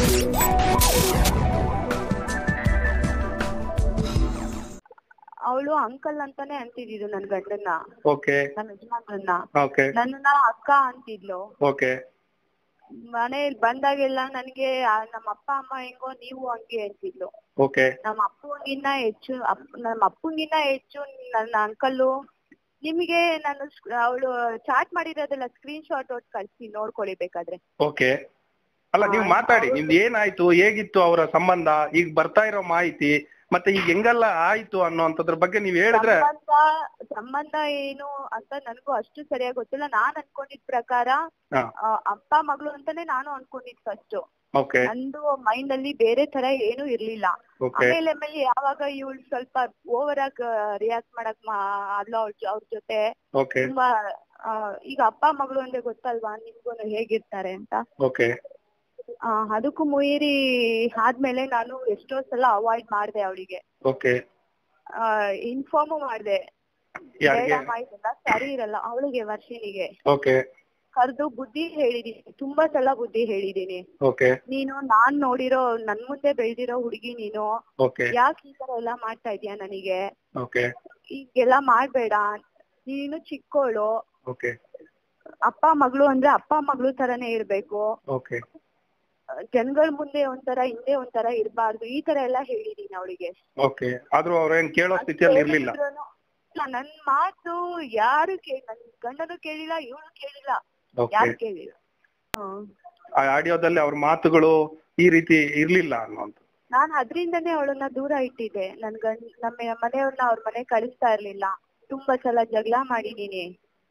ಅವಳು ಅಂಕಲ್ ಅಂತಾನೆ ಅಂತಿದ್ದು ನನ್ ಗಂಡನ್ನ ಓಕೆ ನಮ್ಮ ಯಜಮಾನ್ರನ್ನ ಓಕೆ ನನ್ನನ್ನ ಅಕ್ಕ ಅಂತಿದ್ಲು ಓಕೆ ಮನೇಲಿ ಬಂದಾಗೆಲ್ಲ ನನ್ಗೆ ಆ, ನಮ್ಮ ಅಪ್ಪ ಅಮ್ಮ ಹೆಂಗೋ ನೀವು ಹಂಗೆ ಅಂತಿದ್ಲು ಓಕೆ ನಮ್ಮ ಅಪ್ಪಂಗಿನ್ನ ಹೆಚ್ಚು ಅಪ್- ನಮ್ಮ ಅಪ್ಪಂಗಿನ್ನ ಹೆಚ್ಚು ನನ್ನ ಅಂಕಲ್ಲು ನಿಮಗೆ ನಾನು ಅವಳು ಚಾಟ್ ಮಾಡಿರೋದೆಲ್ಲ ಸ್ಕ್ರೀನ್ ಶಾಟ್ ಹೊಟ್ಟು ಕಳ್ಸಿ ನೋಡ್ಕೊಳ್ಳಿ ಬೇಕಾದ್ರೆ ಓಕೆ ಅಲ್ಲ ನೀವು ಮಾತಾಡಿ ನಿಮ್ದು ಏನಾಯ್ತು ಹೇಗಿತ್ತು ಅವರ ಸಂಬಂಧ ಈಗ ಬರ್ತಾ ಇರೋ ಮಾಹಿತಿ ಮತ್ತೆ ಈಗ ಹೆಂಗೆಲ್ಲ ಆಯ್ತು ಅನ್ನೋಂಥದ್ರ ಬಗ್ಗೆ ನೀವ್ ಹೇಳಿದ್ರೆ ಸಂಬಂಧ ಸಂಬಂಧ ಏನು ಅಂತ ನನಗೂ ಅಷ್ಟು ಸರಿಯಾಗಿ ಗೊತ್ತಿಲ್ಲ ನಾನ್ ಅನ್ಕೊಂಡಿದ್ ಪ್ರಕಾರ ಹಾ ಆ, ಅಪ್ಪ ಮಗಳು ಅಂತಾನೆ ನಾನು ಅನ್ಕೊಂಡಿದ್ ಫಸ್ಟ್ ಓಕೆ ನಂದು ಮೈಂಡ್ ಅಲ್ಲಿ ಬೇರೆ ತರ ಏನು ಇರ್ಲಿಲ್ಲ ಓಕೆ ಆಮೇಲೆ ಆಮೇಲೆ ಯಾವಾಗ ಇವಳು ಸ್ವಲ್ಪ ಓವರ್ ಆಗಿ ರಿಯಾಕ್ಟ್ ಮಾಡಕ್ ಮಾ ಅಲ್ಲ ಅವ್ರ ಅವ್ರ ಜೊತೆ ಓಕೆ ತುಂಬಾ ಆ, ಈಗ ಅಪ್ಪ ಮಗಳು ಅಂದ್ರೆ ಗೊತ್ತಲ್ವಾ ನಿಮ್ಗೂ ಹೇಗಿರ್ತಾರೆ ಅಂತ ಓಕೆ ಆ, ಅದಕ್ಕೂ ಮೀರಿ ಆದ್ಮೇಲೆ ನಾನು ಎಷ್ಟೋ ಸಲ ಅವಾಯ್ಡ್ ಮಾಡ್ದೆ ಅವಳಿಗೆ ಓಕೆ ಇನ್ಫಾರ್ಮ್ ಮಾಡ್ದೆ ಯಾರಿಗೆ ಬೇಡಮ್ಮ ಇದೆಲ್ಲ ಸರಿ ಇರಲ್ಲ ಅವಳಿಗೆ ವರ್ಷಿನಿಗೆ ಓಕೆ ಕರ್ದು ಬುದ್ಧಿ ಹೇಳಿದೀನಿ ತುಂಬಾ ಸಲ ಬುದ್ಧಿ ಹೇಳಿದೀನಿ ಓಕೆ ನೀನು ನಾನ್ ನೋಡಿರೋ ನನ್ ಮುಂದೆ ಬೆಳ್ದಿರೋ ಹುಡುಗಿ ನೀನು ಓಕೆ ಯಾಕೆ ಈ ತರ ಎಲ್ಲ ಮಾಡ್ತಾ ಇದೀಯ ನನಗೆ ಓಕೆ ಈಗೆಲ್ಲ ಮಾಡ್ಬೇಡ ನೀನು ಚಿಕ್ಕೋಳು ಓಕೆ ಅಪ್ಪ ಮಗಳು ಅಂದ್ರೆ ಅಪ್ಪ ಮಗಳು ತರನೇ ಇರ್ಬೇಕು ಓಕೆ ಜನಗಳ ಮುಂದೆ ಒಂಥರ ಹಿಂದೆ ಒಂಥರ ಇರ್ಬಾರ್ದು ಈ ತರ ಎಲ್ಲ ಹೇಳಿದೀನಿ ಅವಳಿಗೆ ಓಕೆ ಆದ್ರೂ ಅವ್ರೇನ್ ಕೇಳೋ ಸ್ಥಿತಿಯಲ್ಲಿ ಇರ್ಲಿಲ್ಲ ನನ್ ಮಾತು ಯಾರು ಕೇ ನನ್ ಗಂಡನು ಕೇಳಿಲ್ಲ ಇವಳು ಕೇಳಿಲ್ಲ ಓಕೆ ಯಾರು ಕೇಳಿಲ್ಲ ಹ್ಮ್ ಆ ಆಡಿಯೋದಲ್ಲಿ ಅವ್ರ ಮಾತುಗಳು ಈ ರೀತಿ ಇರ್ಲಿಲ್ಲ ಅನ್ನೋಂಥ ನಾನ್ ಅದ್ರಿಂದನೇ ಅವಳನ್ನ ದೂರ ಇಟ್ಟಿದ್ದೆ ನನ್ ಗಂಡ್ ನಮ್ಮ ಮನೆಯವ್ರನ್ನ ಅವ್ರ ಮನೆ ಕಳಿಸ್ತಾ ಇರ್ಲಿಲ್ಲ ತುಂಬಾ ಸಲ ಜಗಳ ಮಾಡಿದೀನಿ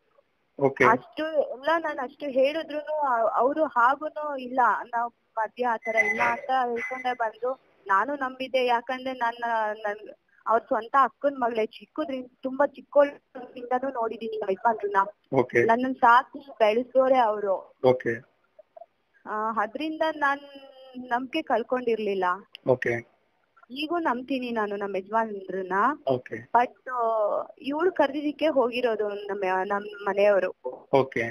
ಓಕೆ ಅಷ್ಟು ಎಲ್ಲ ನಾನು ಅಷ್ಟು ಹೇಳಿದ್ರು ಅವರು ಹಾಗೂನು ಇಲ್ಲ ನಾವ್ ಮಧ್ಯ ಆತರ ಇಲ್ಲ ಅಂತ ಹೇಳ್ಕೊಂಡೆ ಬಂದು ನಾನು ನಂಬಿದ್ದೆ ಯಾಕಂದ್ರೆ ನನ್ನ ನನ್ ಅವ್ರ ಸ್ವಂತ ಅಕ್ಕನ್ ಮಗಳೇ ಚಿಕ್ಕದ್ರಿಂದ ತುಂಬಾ ಚಿಕ್ಕೋಳಿಂದಾನು ನೋಡಿದೀನಿ ನಮ್ಮ ಯಜಮಾನ್ರನ್ನ ಓಕೆ ನನ್ನನ್ ಸಾಕಿ ಬೆಳೆಸೋರೆ ಅವರು ಓಕೆ ಅದ್ರಿಂದ ನಾನ್ ನಂಬಿಕೆ ಕಳ್ಕೊಂಡಿರ್ಲಿಲ್ಲ ಓಕೆ ಈಗೂ ನಂಬ್ತೀನಿ ನಾನು ನಮ್ಮ ಯಜಮಾನ್ರನ್ನ ಓಕೆ ಬಟ್ ಇವಳು ಕರ್ದಿದ್ದಕ್ಕೆ ಹೋಗಿರೋದು ನಮ್ಮ ನಮ್ ಮನೆಯವರು ಓಕೆ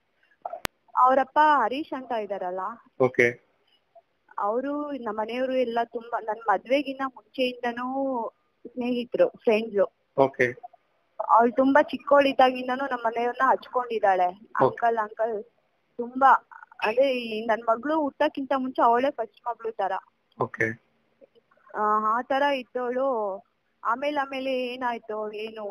ಅವರಪ್ಪ ಹರೀಶ್ ಅಂತ ಇದಾರಲ್ಲ ಓಕೆ ಅವರು ನಮ್ಮ ಮನೆಯವರು ಎಲ್ಲ ತುಂಬಾ ನನ್ ಮದ್ವೆಗಿನ್ನ ಮುಂಚೆಯಿಂದನೂ ಸ್ನೇಹಿತರು ಫ್ರೆಂಡ್ಸ್ ಓಕೆ ಅವಳು ತುಂಬಾ ಚಿಕ್ಕವಳಿದ್ದಾಗಿಂದನೂ ನಮ್ಮ ಮನೆಯವ್ರನ್ನ ಹಚ್ಕೊಂಡಿದ್ದಾಳೆ ಅಂಕಲ್ ಅಂಕಲ್ ತುಂಬಾ ಅದೇ ಈ ನನ್ ಮಗಳು ಹುಟ್ಟಕ್ಕಿಂತ ಮುಂಚೆ ಅವಳೇ ಫಸ್ಟ್ ಮಗಳು ತರ ಓಕೆ ಆ ಆ ತರ ಇದ್ದವಳು ಆಮೇಲೆ ಆಮೇಲೆ ಏನಾಯ್ತು ಏನು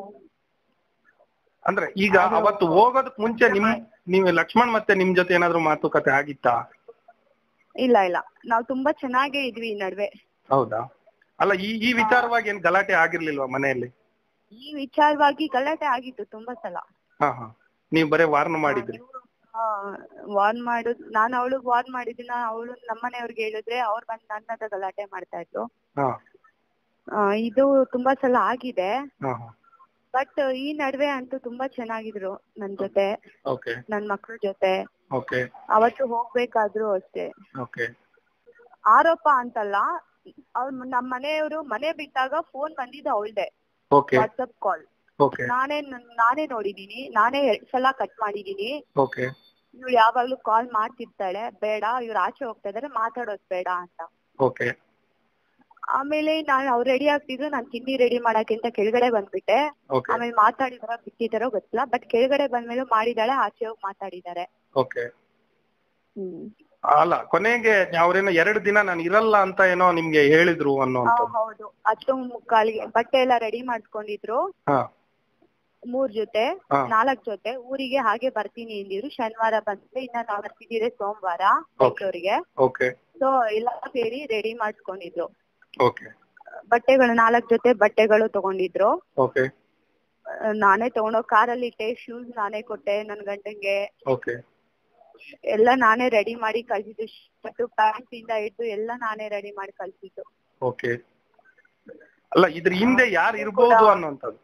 ಅಂದ್ರೆ ಈಗ ಅವತ್ತು ಹೋಗೋದಕ್ ಮುಂಚೆ ನಿಮ್ ನೀವು ಲಕ್ಷ್ಮಣ್ ಮತ್ತೆ ನಿಮ್ ಜೊತೆ ಏನಾದ್ರು ಮಾತುಕತೆ ಆಗಿತ್ತಾ ಇಲ್ಲ ಇಲ್ಲ ನಾವ್ ತುಂಬಾ ಚೆನ್ನಾಗೇ ಇದ್ವಿ ಈ ನಡುವೆ ಹೌದಾ ಅಲ್ಲ ಈ ಈ ವಿಚಾರವಾಗಿ ಏನ್ ಗಲಾಟೆ ಆಗಿರ್ಲಿಲ್ವಾ ಮನೆಯಲ್ಲಿ ಈ ವಿಚಾರವಾಗಿ ಗಲಾಟೆ ಆಗಿತ್ತು ತುಂಬಾ ಸಲ ಹಾ ಹಾ ನೀವ್ ಬರೇ ವಾರ್ನ್ ಮಾಡಿದ್ರಿ ವಾರ್ನ್ ಮಾಡುದ್ ನಾನು ಅವಳಿಗೆ ವಾರ್ನ್ ಮಾಡಿದಿನ ಅವಳು ನಮ್ಮನೆಯವ್ರಿಗೆ ಹೇಳಿದ್ರೆ ಅವ್ರು ಬಂದ್ ನನ್ನ ಹತ್ರ ಗಲಾಟೆ ಮಾಡ್ತಾ ಇದ್ರು ಹಾ ಆ, ಇದು ತುಂಬಾ ಸಲ ಆಗಿದೆ ಹಾ ಹಾ ಬಟ್ ಈ ನಡುವೆ ಅಂತೂ ತುಂಬಾ ಚೆನ್ನಾಗಿದ್ರು ನನ್ ಜೊತೆ ಓಕೆ ನನ್ ಮಕ್ಳ ಜೊತೆ ಓಕೆ ಅವತ್ತು ಹೋಗ್ಬೇಕಾದ್ರು ಅಷ್ಟೇ ಓಕೆ ಆರೋಪ ಅಂತಲ್ಲ ಅವ್ರ ನಮ್ ಮನೆಯವರು ಮನೆ ಬಿಟ್ಟಾಗ ಫೋನ್ ಬಂದಿದ್ದು ಅವಳ್ದೆ ಓಕೆ ವಾಟ್ಸಪ್ ಕಾಲ್ ಓಕೆ ನಾನೇ ನನ್- ನಾನೇ ನೋಡಿದೀನಿ ನಾನೇ ಎರಡ್ ಸಲ ಕಟ್ ಮಾಡಿದೀನಿ ಓಕೆ ಇವ್ಳು ಯಾವಾಗ್ಲೂ ಕಾಲ್ ಮಾಡ್ತಿರ್ತಾಳೆ ಬೇಡ ಇವ್ರು ಆಚೆ ಹೋಗ್ತಾ ಇದಾರೆ ಮಾತಾಡೋದ್ ಬೇಡ ಅಂತ ಓಕೆ ಆಮೇಲೆ ನಾನು ಅವ್ರು ರೆಡಿ ಆಗ್ತಿದ್ರು ನಾನ್ ತಿಂಡಿ ರೆಡಿ ಮಾಡಕ್ಕೆ ಅಂತ ಕೆಳಗಡೆ ಬಂದ್ಬಿಟ್ಟೆ ಓಕೆ ಆಮೇಲೆ ಮಾತಾಡಿದಾರೋ ಬಿಟ್ಟಿದಾರೋ ಗೊತ್ತಿಲ್ಲ ಬಟ್ ಕೆಳಗಡೆ ಬಂದ್ಮೇಲೆ ಮಾಡಿದಾಳೆ ಆಚೆ ಹೋಗಿ ಮಾತಾಡಿದಾರೆ ಓಕೆ ಹ್ಮ್ ಅಲ್ಲ ಕೊನೆಗೆ ಅವ್ರೇನೋ ಎರಡು ದಿನ ನಾನು ಇರಲ್ಲ ಅಂತ ಏನೋ ನಿಮ್ಗೆ ಹೇಳಿದ್ರು ಆ, ಅನ್ನೋಂಥದ್ದು ಹೌದು ಹತ್ತು ಮುಕ್ಕಾಲಿಗೆ ಬಟ್ಟೆ ಎಲ್ಲ ರೆಡಿ ಮಾಡ್ಕೊಂಡಿದ್ರು ಹಾ ಮೂರ್ ಜೊತೆ ಹಾ. ನಾಲ್ಕ್ ಜೊತೆ ಊರಿಗೆ ಹಾಗೆ ಬರ್ತೀನಿ ಎಂದಿದ್ರು ಶನಿವಾರ ಬಂದ್ರೆ ಇನ್ನ ನಾವ್ ಬರ್ತಿದ್ದೀರಿ ಸೋಮವಾರ ಬೆಂಗಳೂರಿಗೆ ಓಕೆ ಸೊ ಎಲ್ಲ ಸೇರಿ ರೆಡಿ ಮಾಡ್ಕೊಂಡಿದ್ರು ಓಕೆ ಬಟ್ಟೆಗಳು ನಾಲ್ಕ್ ಜೊತೆ ಬಟ್ಟೆಗಳು ತಗೊಂಡಿದ್ರು ಓಕೆ ಆ, ನಾನೇ ತಗೊಂಡೋಗ್ ಕಾರಲ್ಲಿ ಇಟ್ಟೆ ಶೂಸ್ ನಾನೇ ಕೊಟ್ಟೆ ನನ್ ಗಂಡಂಗೆ ಓಕೆ ಎಲ್ಲ ನಾನೇ ರೆಡಿ ಮಾಡಿ ಕಳ್ಸಿದ್ದು ಶರ್ಟ್ ಪ್ಯಾಂಟ್ ಇಂದ ಹಿಡ್ದು ಎಲ್ಲ ನಾನೇ ರೆಡಿ ಮಾಡಿ ಕಳ್ಸಿದ್ದು ಓಕೆ ಅಲ್ಲ ಇದ್ರ ಹಿಂದೆ ಯಾರು ಇರ್ಬೋದು ಅನ್ನೋಂಥದ್ದು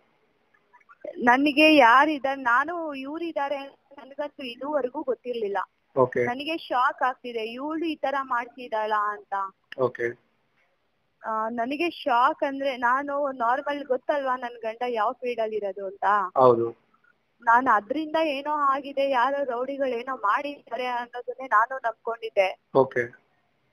ನನಗೆ ಯಾರಿದ್ದಾರೆ ನಾನು ಇವ್ರಿದ್ದಾರೆ ನನ್ಗಂತೂ ಇದುವರೆಗೂ ಗೊತ್ತಿರ್ಲಿಲ್ಲ ಓಕೆ ನನಗೆ ಶಾಕ್ ಆಗ್ತಿದೆ ಇವಳು ಈ ತರ ಮಾಡ್ತಿದ್ದಾಳ ಅಂತ ಓಕೆ ಆ, ನನಗೆ ಶಾಕ್ ಅಂದ್ರೆ ನಾನು ನಾರ್ಮಲ್ ಗೊತ್ತಲ್ವಾ ನನ್ ಗಂಡ ಯಾವ ಫೀಲ್ಡ್ ಅಲ್ಲಿ ಇರೋದು ಅಂತ ಹೌದು ನಾನು ಅದ್ರಿಂದ ಏನೋ ಆಗಿದೆ ಯಾರೋ ರೌಡಿಗಳು ಏನೋ ಮಾಡಿದ್ದಾರೆ ಅನ್ನೋದನ್ನೇ ನಾನು ನಂಬ್ಕೊಂಡಿದ್ದೆ ಓಕೆ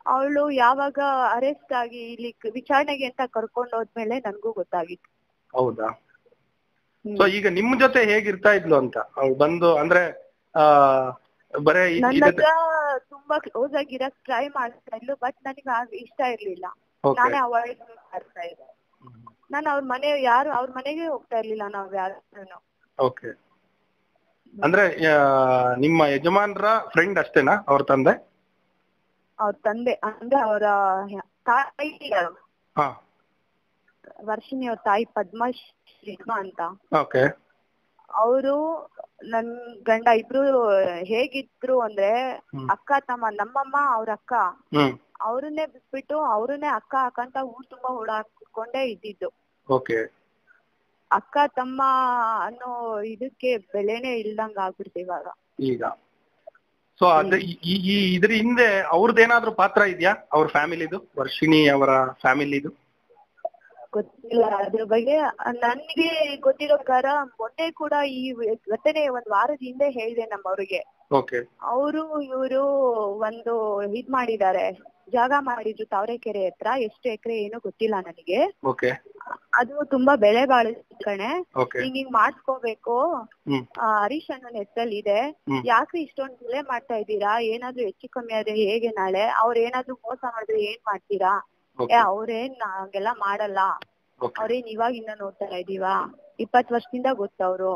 ಅವಳು ಯಾವಾಗ ಅರೆಸ್ಟ್ ಆಗಿ ಇಲ್ಲಿ ಕ- ವಿಚಾರಣೆಗೆ ಅಂತ ಕರ್ಕೊಂಡು ಹೋದ್ಮೇಲೆ ನನ್ಗೂ ಗೊತ್ತಾಗಿತ್ತು ಹೌದಾ ಹ್ಮ್. ಸೊ ಈಗ ನಿಮ್ ಜೊತೆ ಹೇಗಿರ್ತಾ ಇದ್ಲು ಅಂತ ಅವ್ಳು ಬಂದು ಅಂದ್ರೆ ಆ ಬರೇ ಇದ್- ನನ್ನ ಇದ್- ಹತ್ರ ತುಂಬಾ ಕ್ಲೋಸ್ ಆಗಿರಕ್ ಟ್ರೈ ಮಾಡ್ತಾ ಇದ್ಲು ಬಟ್ ನನಗೆ ಆಗ ಇಷ್ಟ ಇರ್ಲಿಲ್ಲ Okay. ನಾನೇ ಅವಾಯ್ಡ್ ಮಾಡ್ತಾ ಇದ್ದೆ ನಾನು ಅವ್ರ ಮನೆ ಯಾರು ಅವ್ರ ಮನೆಗೆ ಹೋಗ್ತಾ ಇರ್ಲಿಲ್ಲ ನಾವ್ ಯಾರು ಓಕೆ ಅಂದ್ರೆ ಆ, ನಿಮ್ಮ ಯಜಮಾನ್ರ ಫ್ರೆಂಡ್ ಅಷ್ಟೇನಾ ಅವ್ರ ತಂದೆ ಅವ್ರ ತಂದೆ ಅಂದ್ರೆ ಅವರ ತಾಯಿ ಹಾ ವರ್ಷಿಣಿ ಅವ್ರ ತಾಯಿ ಪದ್ಮಶ್ರೀ ಅಂತ ಓಕೆ ಅವರು ನನ್ ಗಂಡ ಇಬ್ರು ಹೇಗಿದ್ರು ಅಂದ್ರೆ ಹ್ಮ್. ಅಕ್ಕ ತಮ್ಮ ನಮ್ಮಮ್ಮ ಅವ್ರ ಅಕ್ಕ ಹ್ಮ್ ಅವ್ರನ್ನೇ ಬಿಟ್ಬಿಟ್ಟು ಅವ್ರನ್ನೇ ಅಕ್ಕ ಅಕ್ಕ ಅಂತ ಊರ್ ತುಂಬಾ ಓಡಾಡ್ಕೊಂಡೇ ಇದ್ದಿದ್ದು ಓಕೆ ಅಕ್ಕ ತಮ್ಮ ಅನ್ನೋ ಇದಕ್ಕೆ ಬೆಲೆನೇ ಇಲ್ದಂಗ ಆಗ್ಬಿಡ್ತು ಇವಾಗ ಈಗ ಸೊ ಅದ ಈ- ಈ ಈ ಇದ್ರ ಹಿಂದೆ ಅವ್ರದ್ದೇನಾದ್ರೂ ಪಾತ್ರ ಇದೆಯಾ ಅವ್ರ ಫ್ಯಾಮಿಲಿದು ವರ್ಷಿಣಿ ಅವರ ಫ್ಯಾಮಿಲಿದು ಗೊತ್ತಿಲ್ಲ ಅದ್ರ ಬಗ್ಗೆ ನನ್ಗೆ ಗೊತ್ತಿರೋ ಪ್ರಕಾರ ಮೊನ್ನೆ ಕೂಡ ಈ ಘಟನೆ ಒಂದ್ ವಾರದ ಹಿಂದೆ ಹೇಳಿದೆ ನಮ್ಮವ್ರಿಗೆ ಓಕೆ ಅವರು ಇವರು ಒಂದು ಇದ್ ಮಾಡಿದ್ದಾರೆ ಜಾಗ ಮಾಡಿದ್ರು ತಾವರೆಕೆರೆ ಹತ್ರ ಎಷ್ಟು ಎಕರೆ ಏನೋ ಗೊತ್ತಿಲ್ಲ ನನಗೆ ಓಕೆ ಅದು ತುಂಬಾ ಬೆಲೆ ಬಾಳ ಕಣೆ ಓಕೆ ಹಿಂಗ್ ಹಿಂಗ್ ಮಾಡ್ಸ್ಕೋಬೇಕು ಹ್ಮ್ ಆ, ಹರೀಶ್ ಅಣ್ಣನ ಹೆಸರಲ್ಲಿ ಇದೆ ಹ್ಮ್. ಯಾಕ್ರಿ ಇಷ್ಟೊಂದ್ ಬೆಲೆ ಮಾಡ್ತಾ ಇದ್ದೀರಾ ಏನಾದ್ರೂ ಹೆಚ್ಚು ಕಮ್ಮಿ ಆದ್ರೆ ಹೇಗೆ ನಾಳೆ ಅವ್ರ ಏನಾದ್ರೂ ಮೋಸ ಮಾಡಿದ್ರೆ ಏನ್ ಮಾಡ್ತೀರಾ ಏ ಓಕೆ ಅವ್ರೇನ್ ಹಂಗೆಲ್ಲ ಮಾಡಲ್ಲ ಓಕೆ ಅವ್ರೇನ್ ಇವಾಗಿಂದ ನೋಡ್ತಾ ಇದೀವಾ ಇಪ್ಪತ್ ವರ್ಷದಿಂದ ಗೊತ್ತವ್ರು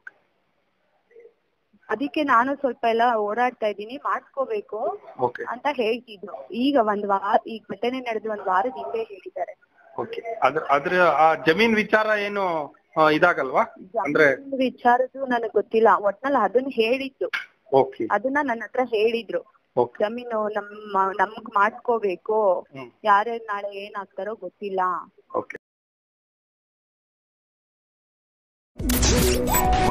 ಅದಕ್ಕೆ ನಾನು ಸ್ವಲ್ಪ ಎಲ್ಲ ಓಡಾಡ್ತಾ ಇದ್ದೀನಿ ಮಾಡ್ಸ್ಕೋಬೇಕು ಓಕೆ ಅಂತ ಹೇಳ್ತಿದ್ರು ಈಗ ಒಂದ್ ವಾರ ಈಗ ಘಟನೆ ನಡೆದು ಒಂದ್ ವಾರದ ಹಿಂದೆ ಹೇಳಿದ್ದಾರೆ ಓಕೆ ಅದ್ರ ಅದ್ರ ಆ ಜಮೀನ್ ವಿಚಾರ ಏನು ಆ, ಇದಾಗಲ್ವಾ ಅಂದ್ರೆ ಜಮೀನ್ ವಿಚಾರದ್ದು ನನಗ್ ಗೊತ್ತಿಲ್ಲ ಒಟ್ನಲ್ಲಿ ಅದನ್ನ ಹೇಳಿದ್ದು ಓಕೆ ಅದನ್ನ ನನ್ನ ಹತ್ರ ಹೇಳಿದ್ರು ಓಕೆ ಜಮೀನು ನಮ್ಮ ನಮ್ಗ್ ಮಾಡ್ಕೋಬೇಕು ಹ್ಮ್ ಯಾರ್ಯಾರು ನಾಳೆ ಏನಾಗ್ತಾರೋ ಗೊತ್ತಿಲ್ಲ ಓಕೆ